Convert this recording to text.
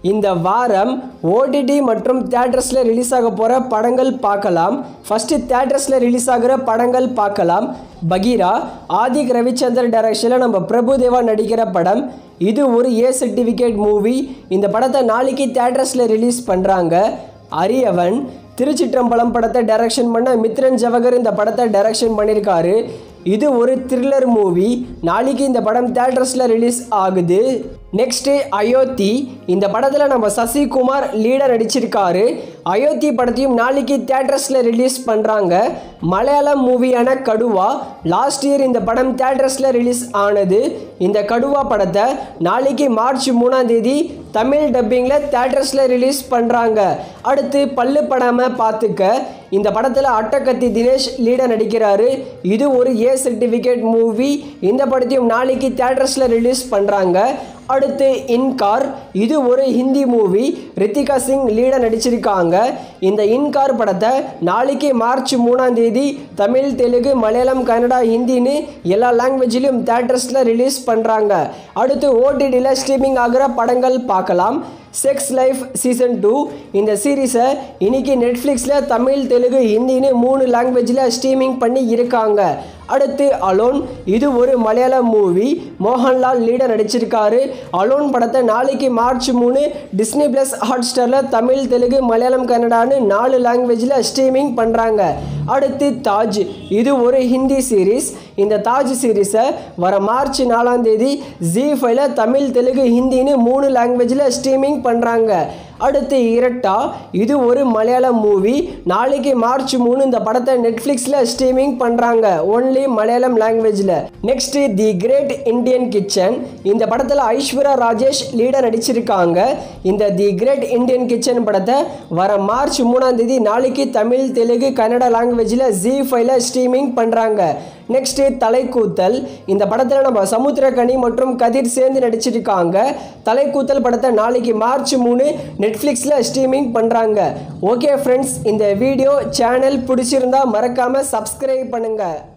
இந்த வாரம் ஓடிடி மற்றும் தேட்டர்ஸில் ரிலீஸ் ஆக போகிற படங்கள் பார்க்கலாம் ஃபஸ்ட்டு தேட்டர்ஸில் ரிலீஸ் ஆகிற படங்கள் பார்க்கலாம் பகீரா ஆதிக் ரவிச்சந்தர் டைரக்ஷனில் நம்ம பிரபுதேவா நடிக்கிற படம் இது ஒரு ஏ சர்டிஃபிகேட் மூவி இந்த படத்தை நாளைக்கு தேட்டர்ஸில் ரிலீஸ் பண்ணுறாங்க அரியவன் திருச்சிற்றம்பலம் படத்தை டைரக்ஷன் பண்ண மித்ரன் ஜவகர் இந்த படத்தை டைரக்ஷன் பண்ணியிருக்காரு இது ஒரு த்ரில்லர் மூவி நாளைக்கு இந்த படம் தேட்டர்ஸில் ரிலீஸ் ஆகுது நெக்ஸ்ட்டு அயோத்தி இந்த படத்தில் நம்ம சசிகுமார் லீடர் நடிச்சிருக்காரு அயோத்தி படத்தையும் நாளைக்கு தேட்டர்ஸில் ரிலீஸ் பண்ணுறாங்க மலையாளம் மூவியான கடுவா லாஸ்ட் இயர் இந்த படம் தேட்டர்ஸில் ரிலீஸ் ஆனது இந்த கடுவா படத்தை நாளைக்கு மார்ச் மூணாம் தேதி தமிழ் டப்பிங்கில் தேட்டர்ஸில் ரிலீஸ் பண்ணுறாங்க அடுத்து பல்லு படாமல் பார்த்துக்க இந்த படத்தில் அட்டகத்தி தினேஷ் லீடர் நடிக்கிறாரு இது ஒரு ஏ சர்டிஃபிகேட் மூவி இந்த படத்தையும் நாளைக்கு தேட்டர்ஸில் ரிலீஸ் பண்ணுறாங்க அடுத்து இன்கார் இது ஒரு ஹிந்தி மூவி ரித்திகா சிங் லீடர் நடிச்சிருக்காங்க இந்த இன்கார் படத்தை நாளைக்கு மார்ச் மூணாம் தேதி தமிழ் தெலுங்கு மலையாளம் கன்னடா ஹிந்தின்னு எல்லா லாங்குவேஜ்லையும் தேட்டர்ஸில் ரிலீஸ் பண்ணுறாங்க அடுத்து ஓடிடியில் ஸ்ட்ரீமிங் ஆகிற படங்கள் பார்க்கலாம் செக்ஸ் லைஃப் சீசன் டூ இந்த சீரீஸை இன்னைக்கு நெட்ஃப்ளிக்ஸில் தமிழ் தெலுங்கு ஹிந்தின்னு மூணு லாங்குவேஜில் ஸ்ட்ரீமிங் பண்ணி இருக்காங்க அடுத்து அலோன் இது ஒரு மலையாள மூவி மோகன்லால் லீடர் நடிச்சிருக்காரு அலோன் படத்தை நாளைக்கு மார்ச் மூணு டிஸ்னி ப்ளஸ் ஹாட் ஸ்டாரில் தமிழ் தெலுங்கு மலையாளம் கன்னடான்னு நாலு லாங்குவேஜில் ஸ்ட்ரீமிங் பண்ணுறாங்க அடுத்து தாஜ் இது ஒரு ஹிந்தி சீரீஸ் இந்த தாஜ் சீரீஸை வர மார்ச் நாலாம் தேதி ஜி ஃபைவ்ல தமிழ் தெலுங்கு ஹிந்தின்னு மூணு லாங்குவேஜில் ஸ்ட்ரீமிங் பண்ணுறாங்க அடுத்து இரட்டா இது ஒரு மலையாள மூவி நாளைக்கு மார்ச் மூணு இந்த படத்தை நெட்ஃப்ளிக்ஸில் ஸ்ட்ரீமிங் பண்ணுறாங்க ஒன்லி மலையாளம் லாங்குவேஜில் next the great Indian kitchen இந்த படத்தில் ஐஸ்வர்யா ராஜேஷ் லீடர் நடிச்சிருக்காங்க இந்த தி கிரேட் இந்தியன் கிச்சன் படத்தை வர மார்ச் மூணாம் தேதி நாளைக்கு தமிழ் தெலுங்கு கன்னடா லாங்குவேஜில் ஜி ஃபைவ்ல ஸ்ட்ரீமிங் பண்ணுறாங்க நெக்ஸ்ட்டு தலைக்கூத்தல் இந்த படத்தில் நம்ம சமுத்திரக்கனி மற்றும் கதிர் சேர்ந்து நடிச்சிருக்காங்க தலைக்கூத்தல் படத்தை நாளைக்கு மார்ச் மூணு நெட்ஃப்ளிக்ஸில் ஸ்ட்ரீமிங் பண்ணுறாங்க ஓகே ஃப்ரெண்ட்ஸ் இந்த வீடியோ சேனல் பிடிச்சிருந்தா மறக்காமல் சப்ஸ்கிரைப் பண்ணுங்கள்